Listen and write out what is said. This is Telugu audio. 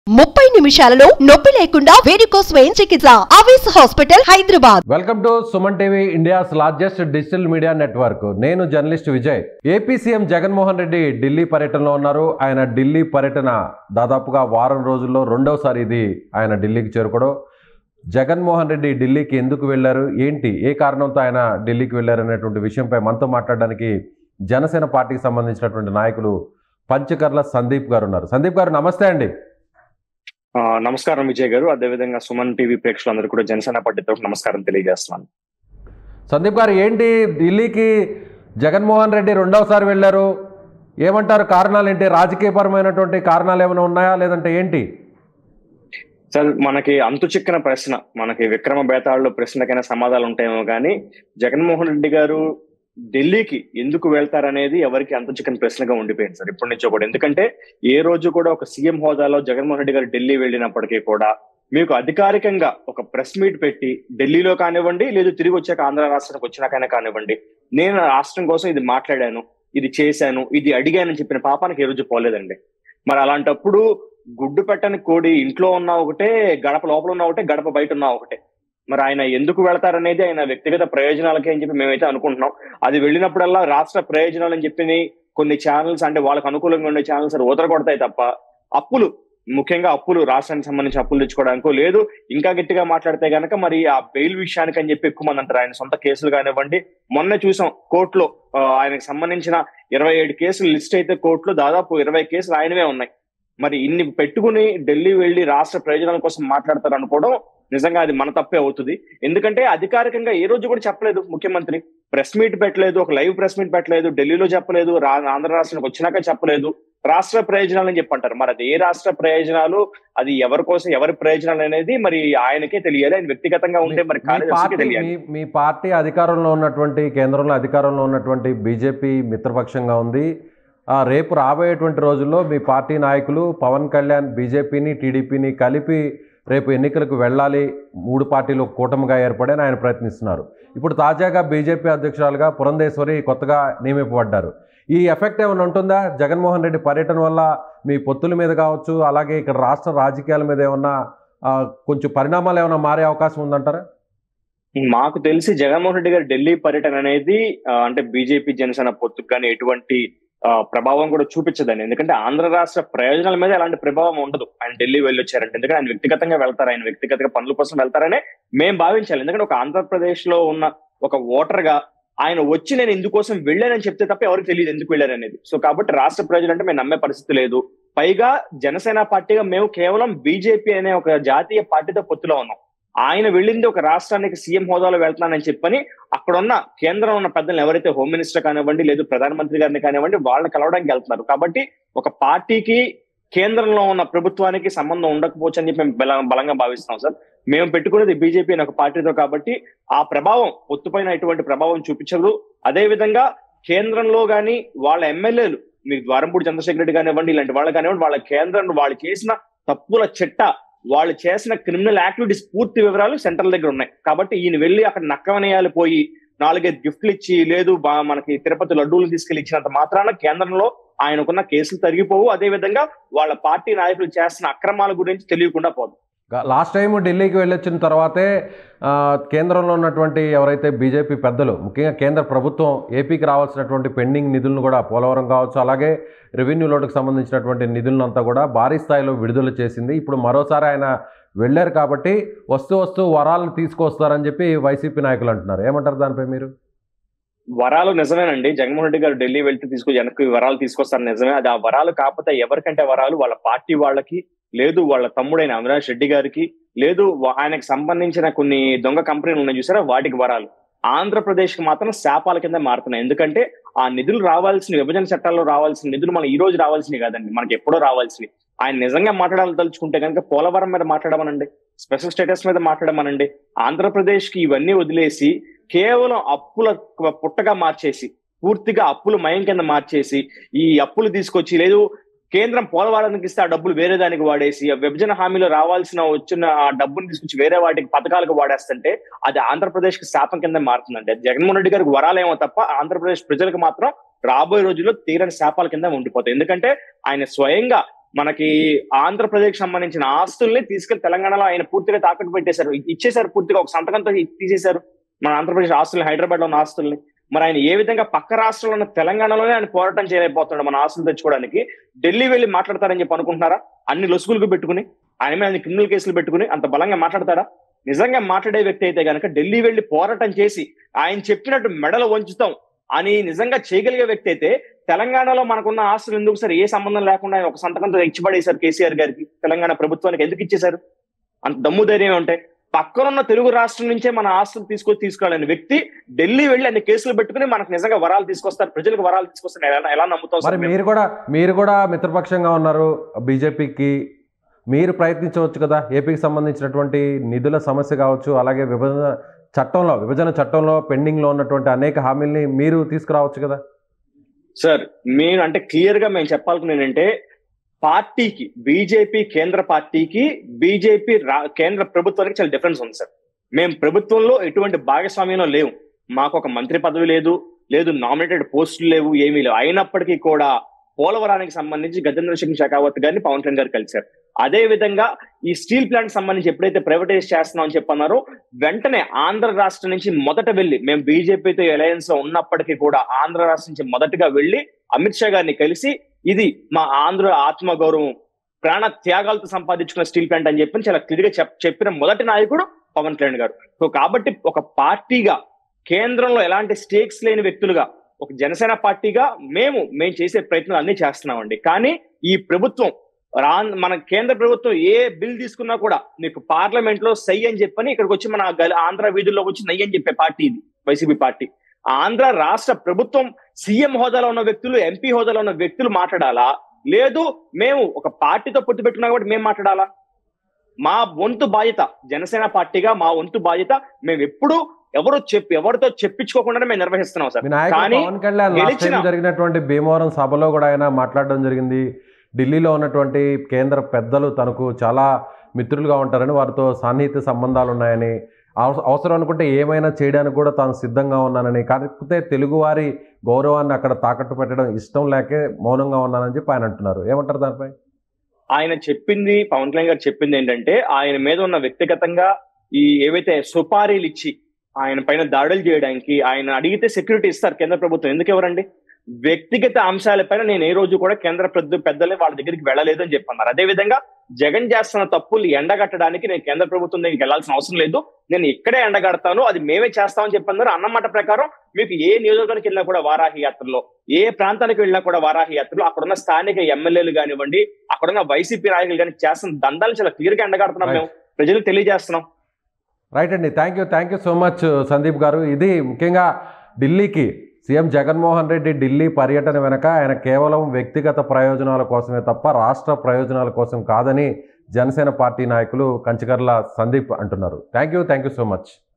ముప్పై నిమిషాలలో నొప్పి లేకుండా వేడికోస్ స్వయం చికిత్స ఆవేశ hospital Hyderabad welcome to Suman TV India's largest digital media network నేను journalist Vijay AP CM Jaganmohan Reddy Delhi పర్యటనలో ఉన్నారు ఆయన ఢిల్లీ పర్యటన దాదాపుగా వారం రోజుల్లో రెండవసారి ఇది ఆయన ఢిల్లీకి చేరుకోవడం జగన్మోహన్ రెడ్డి ఢిల్లీకి ఎందుకు వెళ్ళారు ఏంటి ఏ కారణంతో ఆయన ఢిల్లీకి వెళ్ళారు అనేటువంటి విషయంపై మనతో మాట్లాడడానికి జనసేన పార్టీకి సంబంధించినటువంటి నాయకులు పంచకర్ల సందీప్ గారు ఉన్నారు సందీప్ గారు నమస్తే అండి ఆ, నమస్కారం విజయ్ గారు అదేవిధంగా సుమన్ టీవీ ప్రేక్షకులందరూ కూడా జనసేన పార్టీ తరఫున నమస్కారం తెలియజేస్తున్నాను సందీప్ గారు ఏంటి ఢిల్లీకి జగన్మోహన్ రెడ్డి రెండవసారి వెళ్ళారు ఏమంటారు కారణాలు ఏంటి రాజకీయపరమైనటువంటి కారణాలు ఏమైనా ఉన్నాయా లేదంటే ఏంటి సార్ మనకి అంతు చిక్కన ప్రశ్న మనకి విక్రమ బేతాళలో ప్రశ్నకైనా సమాధానాలు ఉంటాయేమో కానీ జగన్మోహన్ రెడ్డి గారు ఢిల్లీకి ఎందుకు వెళ్తారనేది ఎవరికి అంతు చిక్కని ప్రశ్నగా ఉండిపోయింది సార్ ఇప్పటి నుంచో కూడా ఎందుకంటే ఏ రోజు కూడా ఒక సీఎం హోదాలో జగన్మోహన్ రెడ్డి గారు ఢిల్లీ వెళ్ళినప్పటికీ కూడా మీకు అధికారికంగా ఒక ప్రెస్ మీట్ పెట్టి ఢిల్లీలో కానివ్వండి లేదు తిరిగి వచ్చాక ఆంధ్ర రాష్ట్రానికి వచ్చినాకైనా కానివ్వండి నేను రాష్ట్రం కోసం ఇది మాట్లాడాను ఇది చేశాను ఇది అడిగానని చెప్పిన పాపానికి ఏ రోజు పోలేదండి మరి అలాంటప్పుడు గుడ్డు పెట్టని కోడి ఇంట్లో ఉన్నా ఒకటే గడప లోపల ఉన్నా ఒకటే గడప బయట ఉన్నా ఒకటే మరి ఆయన ఎందుకు వెళతారనేది ఆయన వ్యక్తిగత ప్రయోజనాలకే అని చెప్పి మేమైతే అనుకుంటున్నాం అది వెళ్ళినప్పుడల్లా రాష్ట్ర ప్రయోజనాలు అని చెప్పి కొన్ని ఛానల్స్ అంటే వాళ్ళకి అనుకూలంగా ఉండే ఛానల్స్ ఊదర కొడతాయి తప్ప అప్పులు ముఖ్యంగా అప్పులు రాష్ట్రానికి సంబంధించి అప్పులు తెచ్చుకోవడానికో లేదు ఇంకా గట్టిగా మాట్లాడితే గనక మరి ఆ బెయిల్ విషయానికి అని చెప్పి ఎక్కువ మంది అంటారు ఆయన సొంత కేసులు కానివ్వండి మొన్న చూసాం కోర్టులో ఆ, ఆయనకు సంబంధించిన ఇరవై ఏడు కేసులు లిస్ట్ అయితే కోర్టులో దాదాపు ఇరవై కేసులు ఆయనవే ఉన్నాయి మరి ఇన్ని పెట్టుకుని ఢిల్లీ వెళ్లి రాష్ట్ర ప్రయోజనాల కోసం మాట్లాడతారు అనుకోవడం నిజంగా అది మన తప్పే అవుతుంది ఎందుకంటే అధికారికంగా ఏ రోజు కూడా చెప్పలేదు ముఖ్యమంత్రి ప్రెస్ మీట్ పెట్టలేదు ఒక లైవ్ ప్రెస్ మీట్ పెట్టలేదు ఢిల్లీలో చెప్పలేదు రా- ఆంధ్ర రాష్ట్రానికి వచ్చినాక చెప్పలేదు రాష్ట్ర ప్రయోజనాలు అని చెప్పంటారు మరి అది ఏ రాష్ట్ర ప్రయోజనాలు అది ఎవరి కోసం ఎవరి ప్రయోజనాలు అనేది మరి ఆయనకే తెలియాలి ఆయన వ్యక్తిగతంగా ఉంటే మరి మీ కార్యదర్శికి పార్టీ తెలియాలి మీ- మీ పార్టీ అధికారంలో ఉన్నటువంటి కేంద్రంలో అధికారంలో ఉన్నటువంటి బీజేపీ మిత్రపక్షంగా ఉంది ఆ, రేపు రాబోయేటువంటి రోజుల్లో మీ పార్టీ నాయకులు పవన్ కళ్యాణ్ బీజేపీని టీడీపీని కలిపి రేపు ఎన్నికలకు వెళ్ళాలి మూడు పార్టీలు ఒక కూటమిగా ఏర్పడని ఆయన ప్రయత్నిస్తున్నారు ఇప్పుడు తాజాగా బీజేపీ అధ్యక్షురాలుగా పురంధేశ్వరి కొత్తగా నియమింపబడ్డారు ఈ ఎఫెక్ట్ ఏమైనా ఉంటుందా జగన్మోహన్ రెడ్డి పర్యటన వల్ల మీ పొత్తుల మీద కావచ్చు అలాగే ఇక్కడ రాష్ట్ర రాజకీయాల మీద ఏమన్నా ఆ, కొంచెం పరిణామాలు ఏమైనా మారే అవకాశం ఉందంటారా మాకు తెలిసి జగన్మోహన్ రెడ్డి గారి ఢిల్లీ పర్యటన అనేది ఆ, అంటే బీజేపీ జనసేన పొత్తుకు కానీ ఎటువంటి ఆ, ప్రభావం కూడా చూపించదని ఎందుకంటే ఆంధ్ర రాష్ట్ర ప్రయోజనాల మీద ఎలాంటి ప్రభావం ఉండదు ఆయన ఢిల్లీ వెళ్ళి వచ్చారంటే ఎందుకంటే ఆయన వ్యక్తిగతంగా వెళ్తారు ఆయన వ్యక్తిగత పనుల కోసం వెళ్తారనే మేము భావించాలి ఎందుకంటే ఒక ఆంధ్రప్రదేశ్ లో ఉన్న ఒక ఓటర్ గా ఆయన వచ్చి నేను ఇందుకోసం వెళ్ళానని చెప్తే తప్ప ఎవరికి తెలియదు ఎందుకు వెళ్ళారనేది సో కాబట్టి రాష్ట్ర ప్రజలు అంటే మేము నమ్మే పరిస్థితి లేదు పైగా జనసేన పార్టీగా మేము కేవలం బీజేపీ అనే ఒక జాతీయ పార్టీతో పొత్తులో ఉన్నాం ఆయన వెళ్ళింది ఒక రాష్ట్రానికి సీఎం హోదాలో వెళ్తున్నానని చెప్పని అక్కడ ఉన్న కేంద్రం ఉన్న పెద్దలు ఎవరైతే హోమ్ మినిస్టర్ కానివ్వండి లేదు ప్రధానమంత్రి గారిని కానివ్వండి వాళ్ళని కలవడానికి వెళ్తున్నారు కాబట్టి ఒక పార్టీకి కేంద్రంలో ఉన్న ప్రభుత్వానికి సంబంధం ఉండకపోవచ్చు అని చెప్పి మేము బల- బలంగా భావిస్తున్నాం సార్ మేము పెట్టుకునేది బీజేపీ అనే ఒక పార్టీతో కాబట్టి ఆ ప్రభావం పొత్తుపైన ఎటువంటి ప్రభావం చూపించదు అదే విధంగా కేంద్రంలో గాని వాళ్ళ ఎమ్మెల్యేలు మీకు ద్వారంపూడి చంద్రశేఖర రెడ్డి కానివ్వండి ఇలాంటి వాళ్ళు కానివ్వండి వాళ్ళ కేంద్రం వాళ్ళు చేసిన తప్పుల చిట్ట వాళ్ళు చేసిన క్రిమినల్ యాక్టివిటీస్ పూర్తి వివరాలు సెంట్రల్ దగ్గర ఉన్నాయి కాబట్టి ఈయన వెళ్ళి అక్కడ నక్కవనేయాలు పోయి నాలుగైదు గిఫ్ట్లు ఇచ్చి లేదు బా- మనకి తిరుపతి లడ్డూలు తీసుకెళ్లి ఇచ్చినంత మాత్రాన కేంద్రంలో ఆయనకున్న కేసులు తరిగిపోవు అదే విధంగా వాళ్ళ పార్టీ నాయకులు చేస్తున్న అక్రమాల గురించి తెలియకుండా పోదు లాస్ట్ టైం ఢిల్లీకి వెళ్ళొచ్చిన తర్వాతే ఆ, కేంద్రంలో ఉన్నటువంటి ఎవరైతే బీజేపీ పెద్దలు ముఖ్యంగా కేంద్ర ప్రభుత్వం ఏపీకి రావాల్సినటువంటి పెండింగ్ నిధులను కూడా పోలవరం కావచ్చు అలాగే రెవెన్యూ లోటుకు సంబంధించినటువంటి నిధులను అంతా కూడా భారీ స్థాయిలో విడుదల చేసింది ఇప్పుడు మరోసారి ఆయన వెళ్ళారు కాబట్టి వస్తూ వస్తూ వరాలను తీసుకొస్తారని చెప్పి వైసీపీ నాయకులు అంటున్నారు ఏమంటారు దానిపై మీరు వరాలు నిజమేనండి జగన్మోహన్ రెడ్డి గారు ఢిల్లీ వెళ్తే తీసుకు వెనక్కి వరాలు తీసుకొస్తారు నిజమే అది ఆ వరాలు కాకపోతే ఎవరికంటే వరాలు వాళ్ళ పార్టీ వాళ్ళకి లేదు వాళ్ళ తమ్ముడైన అవినాష్ రెడ్డి గారికి లేదు వా- ఆయనకు సంబంధించిన కొన్ని దొంగ కంపెనీలు ఉన్నాయి చూసారా వాటికి వరాలు ఆంధ్రప్రదేశ్ కి మాత్రం శాపాల కింద మారుతున్నాయి ఎందుకంటే ఆ నిధులు రావాల్సిన విభజన చట్టాల్లో రావాల్సిన నిధులు మన ఈ రోజు రావాల్సినవి కాదండి మనకి ఎప్పుడో రావాల్సినవి ఆయన నిజంగా మాట్లాడాలి తలుచుకుంటే కనుక పోలవరం మీద మాట్లాడమనండి స్పెషల్ స్టేటస్ మీద మాట్లాడమనండి ఆంధ్రప్రదేశ్ కి ఇవన్నీ వదిలేసి కేవలం అప్పుల పుట్టగా మార్చేసి పూర్తిగా అప్పులు మయం కింద మార్చేసి ఈ అప్పులు తీసుకొచ్చి లేదు కేంద్రం పోలవరానికి ఇస్తే ఆ డబ్బులు వేరే దానికి వాడేసి ఆ విభజన హామీలో రావాల్సిన వచ్చిన ఆ డబ్బుని తీసుకొచ్చి వేరే వాటికి పథకాలకు వాడేస్తుంటే అది ఆంధ్రప్రదేశ్ కి శాపం కింద మారుతుందండి అది జగన్మోహన్ రెడ్డి గారికి వరాలేమో తప్ప ఆంధ్రప్రదేశ్ ప్రజలకు మాత్రం రాబోయే రోజుల్లో తీరని శాపాల కింద ఉండిపోతాయి ఎందుకంటే ఆయన స్వయంగా మనకి ఆంధ్రప్రదేశ్ సంబంధించిన ఆస్తుల్ని తీసుకెళ్లి తెలంగాణలో ఆయన పూర్తిగా తాకట్టు పెట్టేశారు ఇచ్చేశారు పూర్తిగా ఒక సంతకంతో తీసేశారు మన ఆంధ్రప్రదేశ్ ఆస్తుల్ని హైదరాబాద్ లో ఉన్న ఆస్తుల్ని మరి ఆయన ఏ విధంగా పక్క రాష్ట్రంలో ఉన్న తెలంగాణలోనే ఆయన పోరాటం చేయలేకపోతున్నాడు మన ఆస్తులు తెచ్చుకోవడానికి ఢిల్లీ వెళ్ళి మాట్లాడతారని చెప్పి అనుకుంటున్నారా అన్ని లొసుగులకు పెట్టుకుని ఆయన మీద అన్ని క్రిమినల్ కేసులు పెట్టుకుని అంత బలంగా మాట్లాడతారా నిజంగా మాట్లాడే వ్యక్తి అయితే గనక ఢిల్లీ వెళ్ళి పోరాటం చేసి ఆయన చెప్పినట్టు మెడలు వంచుతాం అని నిజంగా చేయగలిగే వ్యక్తి అయితే తెలంగాణలో మనకున్న ఆస్తులు ఎందుకు సార్ ఏ సంబంధం లేకుండా ఆయన ఒక సంతకంతో ఇచ్చిపడేశారు కేసీఆర్ గారికి తెలంగాణ ప్రభుత్వానికి ఎందుకు ఇచ్చేశారు అంత దమ్ము ధైర్యం ఉంటే పక్కనున్న తెలుగు రాష్ట్రం నుంచే మన ఆస్తులు తీసుకొచ్చి తీసుకురాలని వ్యక్తి ఢిల్లీ వెళ్ళి అన్ని కేసులు పెట్టుకుని మనకు నిజంగా వరాలు తీసుకొస్తారు ప్రజలకు వరాలు తీసుకొస్తారు ఎలా ఎలా నమ్ముతాం మరి సార్ మేము? మీరు కూడా మీరు కూడా మిత్రపక్షంగా ఉన్నారు బీజేపీకి మీరు ప్రయత్నించవచ్చు కదా ఏపీకి సంబంధించినటువంటి నిధుల సమస్య కావచ్చు అలాగే విభజన చట్టంలో విభజన చట్టంలో పెండింగ్లో ఉన్నటువంటి అనేక హామీల్ని మీరు తీసుకురావచ్చు కదా సార్ మీరు అంటే క్లియర్ గా మేము చెప్పాలనుకునేది ఏంటంటే పార్టీకి బీజేపీ కేంద్ర పార్టీకి బీజేపీ కేంద్ర ప్రభుత్వానికి చాలా డిఫరెన్స్ ఉంది సార్ మేము ప్రభుత్వంలో ఎటువంటి భాగస్వామ్యంలో లేవు మాకు ఒక మంత్రి పదవి లేదు లేదు నామినేటెడ్ పోస్టులు లేవు ఏమీ లేవు అయినప్పటికీ కూడా పోలవరానికి సంబంధించి గజేంద్ర సింగ్ షెకావత్ గారిని పవన్ కళ్యాణ్ గారు కలిశారు అదే విధంగా ఈ స్టీల్ ప్లాంట్ సంబంధించి ఎప్పుడైతే ప్రైవేటైజ్ చేస్తున్నాం అని చెప్పన్నారో వెంటనే ఆంధ్ర రాష్ట్రం నుంచి మొదట వెళ్ళి మేము బీజేపీతో అలయన్స్ లో ఉన్నప్పటికీ కూడా ఆంధ్ర రాష్ట్రం నుంచి మొదటగా వెళ్ళి అమిత్ షా గారిని కలిసి ఇది మా ఆంధ్ర ఆత్మ గౌరవం ప్రాణ త్యాగాలతో సంపాదించుకున్న స్టీల్ ప్లాంట్ అని చెప్పి చాలా క్లియర్ గా చెప్- చెప్పిన మొదటి నాయకుడు పవన్ కళ్యాణ్ గారు సో కాబట్టి ఒక పార్టీగా కేంద్రంలో ఎలాంటి స్టేక్స్ లేని వ్యక్తులుగా ఒక జనసేన పార్టీగా మేము మేము చేసే ప్రయత్నాలు అన్ని చేస్తున్నామండి కానీ ఈ ప్రభుత్వం రా- మన కేంద్ర ప్రభుత్వం ఏ బిల్ తీసుకున్నా కూడా మీకు పార్లమెంట్ లో సై అని చెప్పని ఇక్కడికి వచ్చి మన గల- ఆంధ్ర వీధుల్లోకి వచ్చి నయ్యి అని చెప్పే పార్టీ ఇది వైసీపీ పార్టీ ఆంధ్ర రాష్ట్ర ప్రభుత్వం సీఎం హోదాలో ఉన్న వ్యక్తులు ఎంపీ హోదాలో ఉన్న వ్యక్తులు మాట్లాడాలా లేదు మేము ఒక పార్టీతో పొత్తు పెట్టుకున్నా కాబట్టి మేము మాట్లాడాలా మా వంతు బాధ్యత జనసేన పార్టీగా మా వంతు బాధ్యత మేము ఎప్పుడు ఎవరు చెప్పి ఎవరితో చెప్పించుకోకుండానే మేము నిర్వహిస్తున్నాం సార్ మీ నాయకుడు కానీ పవన్ కళ్యాణ్ లాస్ట్ గెలిచిన- టైం జరిగినటువంటి భీమవరం సభలో కూడా ఆయన మాట్లాడడం జరిగింది ఢిల్లీలో ఉన్నటువంటి కేంద్ర పెద్దలు తనకు చాలా మిత్రులుగా ఉంటారని వారితో సాన్నిహిత్య సంబంధాలు ఉన్నాయని అవస- అవసరం అనుకుంటే ఏమైనా చేయడానికి కూడా తాను సిద్ధంగా ఉన్నానని కాకపోతే తెలుగువారి గౌరవాన్ని అక్కడ తాకట్టు పెట్టడం ఇష్టం లేకే మౌనంగా ఉన్నానని చెప్పి ఆయన అంటున్నారు ఏమంటారు దానిపై ఆయన చెప్పింది పవన్ కళ్యాణ్ గారు చెప్పింది ఏంటంటే ఆయన మీద ఉన్న వ్యక్తిగతంగా ఈ ఏవైతే సుపారీలు ఇచ్చి ఆయన పైన దాడులు చేయడానికి ఆయన అడిగితే సెక్యూరిటీ ఇస్తారు కేంద్ర ప్రభుత్వం ఎందుకు ఎవరండి వ్యక్తిగత అంశాలపైన నేను ఏ రోజు కూడా కేంద్ర పెద్ద పెద్దలే వాళ్ళ దగ్గరికి వెళ్ళలేదు అని చెప్పన్నారు అదే విధంగా జగన్ చేస్తున్న తప్పులు ఎండగట్టడానికి నేను కేంద్ర ప్రభుత్వం దగ్గరికి వెళ్ళాల్సిన అవసరం లేదు నేను ఇక్కడే ఎండగడతాను అది మేమే చేస్తామని చెప్పన్నారు అన్నమాట ప్రకారం మీకు ఏ నియోజకవర్గానికి వెళ్ళినా కూడా వారాహి యాత్రలో ఏ ప్రాంతానికి వెళ్ళినా కూడా వారాహి యాత్రలో అక్కడున్న స్థానిక ఎమ్మెల్యేలు కానివ్వండి అక్కడున్న వైసీపీ నాయకులు కానీ చేస్తున్న దందాలు చాలా క్లియర్ గా ఎండగడుతున్నాం మేము ప్రజలకు తెలియజేస్తున్నాం రైట్ అండి thank you thank you so much Sandeep garu ఇది ముఖ్యంగా ఢిల్లీకి సీఎం జగన్మోహన్ రెడ్డి ఢిల్లీ పర్యటన వెనక ఆయన కేవలం వ్యక్తిగత ప్రయోజనాల కోసమే తప్ప రాష్ట్ర ప్రయోజనాల కోసం కాదని జనసేన పార్టీ నాయకులు కంచికర్ల సందీప్ అంటున్నారు thank you thank you so much